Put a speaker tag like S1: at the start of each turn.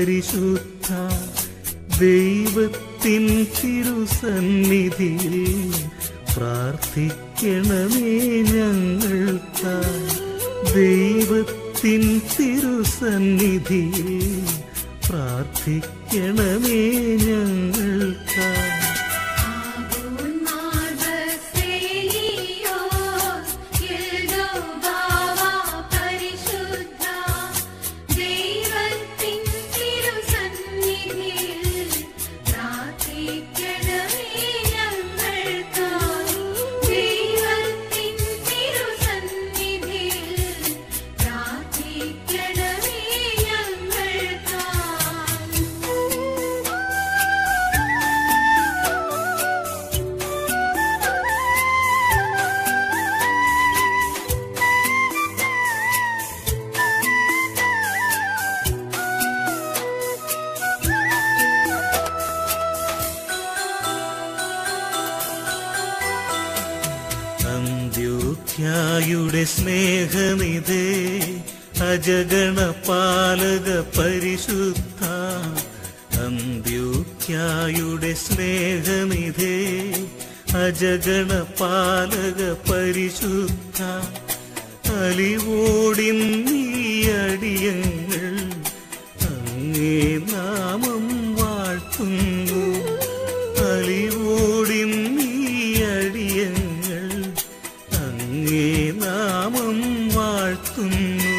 S1: പരിശുദ്ധ ദൈവത്തിൻ തിരുസന്നിധിയിൽ പ്രാർത്ഥിക്കണമേ ഞങ്ങൾക്കായി ദൈവത്തിൻ തിരുസന്നിധിയിൽ പ്രാർത്ഥിക്കണമേ ഞങ്ങൾക്കായി
S2: ആഗോൻ മാർബസേലിയോ യെൽദോ ബാവാ പരിശുദ്ധ ദൈവത്തിൻ തിരുസന്നിധിയിൽ പ്രാർത്ഥിക്കണമേ ഞങ്ങൾക്കായി ദൈവത്തിൻ തിരുസന്നിധിയിൽ പ്രാർത്ഥിക്കണമേ ഞങ്ങൾക്കായി
S1: അന്ത്യോഖ്യായുടെ സ്നേഹനിധേ അജഗണ പാലക പരിശുദ്ധ അന്ത്യോഖ്യായുടെ സ്നേഹനിധേ അജഗണ പാലക പരിശുദ്ധ അലിവോടിൻ നീ അടിയങ്ങൾ അങ്ങേ നാമം വാഴ്ത്തുന്നു അലിവോടിൻ നീ അടിയങ്ങൾ അങ്ങേ നാമം വാഴ്ത്തുന്നു